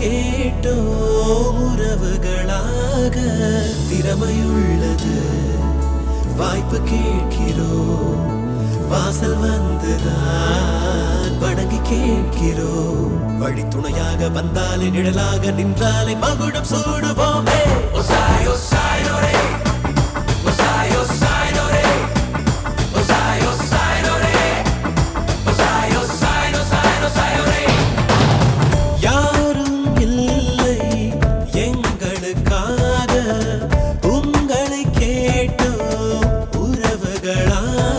கேட்டோம் உறவுகளாக திறமையுள்ளது வாய்ப்பு கேட்கிறோம் வாசல் வந்துதான் வணங்கி கேட்கிறோம் வழி துணையாக வந்தாலே நிழலாக நின்றாலே மகுடம் சூடுவோமே ஒசாய் ஒசாய் ஒரே ஒசாய் ஒசாய் ஒரே ஒசாய் ஒசாய் ஒரே ஒசாய் ஒசாய் ஒசாய் ஒசாய் ஒரே யாரும் இல்லை எங்களுக்காக உங்களை கேட்டோம் உறவுகளாக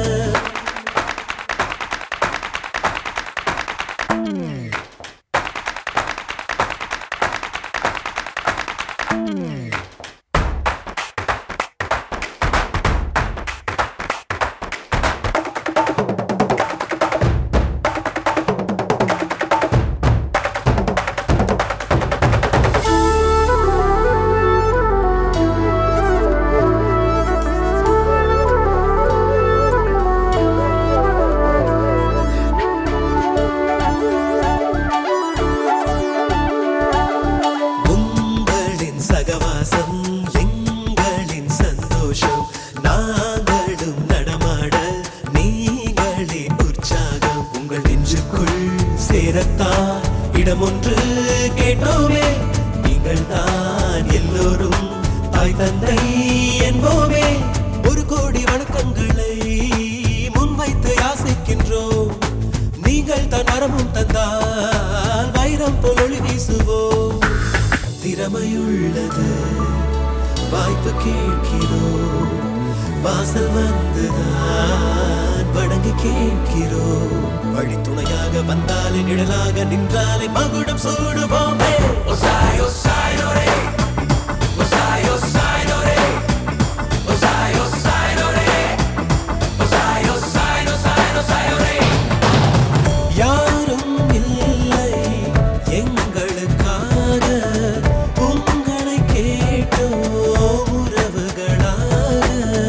உங்களின் சகவாசம் எங்களின் சந்தோஷம் நாங்களும் நடமாட நீங்களே உற்சாகம் உங்கள் நெஞ்சுக்குள் சேரத்தான் இடம் ஒன்று கேட்டோமே நீங்கள் தான் எல்லோரும் தாய் தந்தை என்போமே ஒரு கோடி வணக்கங்களை முன்வைத்து யாசிக்கின்றோம் நீங்கள் தான் வரமும் தந்தால் வைரம் போல் ஒளி வீசுவோம் திறமையுள்ளது வாய்ப்பு கேட்கிறோம் வாசல் வந்துதான் வணங்கி கேட்கிறோம் வழி துணையாக வந்தாலே நிழலாக நின்றாலே மகுடம் சூடுவோமே ஒசாய் ஒசாய் ஒரே ஒசாய் ஒசாய் ஒரே ஒசாய் ஒசாய் ஒரே ஒசாய் ஒசாய் ஒசாய் ஒசாய் ஒரே யாரும் இல்லை எங்களுக்காக உங்களை கேட்டோம் உறவுகளாக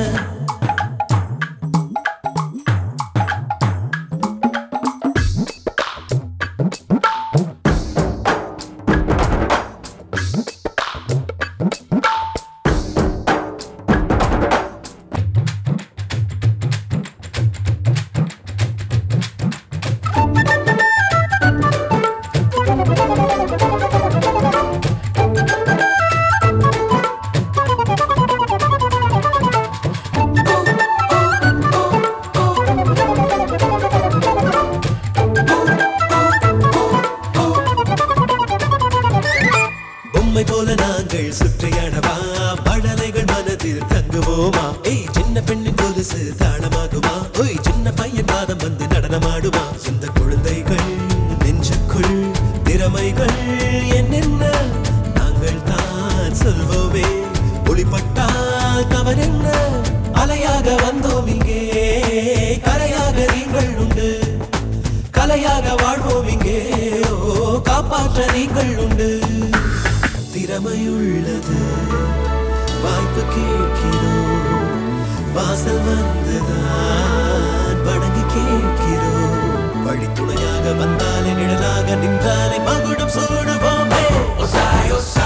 பொம்மை போல நாங்கள் சுற்றியாடவா படலைகள் மனதில் தங்குவோமா ஏய் சின்ன பெண்ணின் கொலுசு தாளமாகுமா ஓய் சின்ன பையன் பாதம் வந்து நடனமாடுமா இந்த குழந்தைகள் நெஞ்சுக்குள் திறமைகள் என்னென்ன நாங்கள் தான் சொல்வோமே ஒளிப்பட்டால் தவறென்ன அலையாக வந்தோம் இங்கே கரையாக நீங்கள் உண்டு கலையாக வாழ்வோம் இங்கே ஓ காப்பாற்ற நீங்கள் உண்டு திறமையுள்ளது வாய்ப்பு கேட்கிறோம் வாசல் வந்துதான் வணங்கி கேட்கிறோம் வழி துணையாக வந்தாலே நிழலாக நின்றாலே மகுடம் சூடுவோமே ஒசாய் ஒசாய்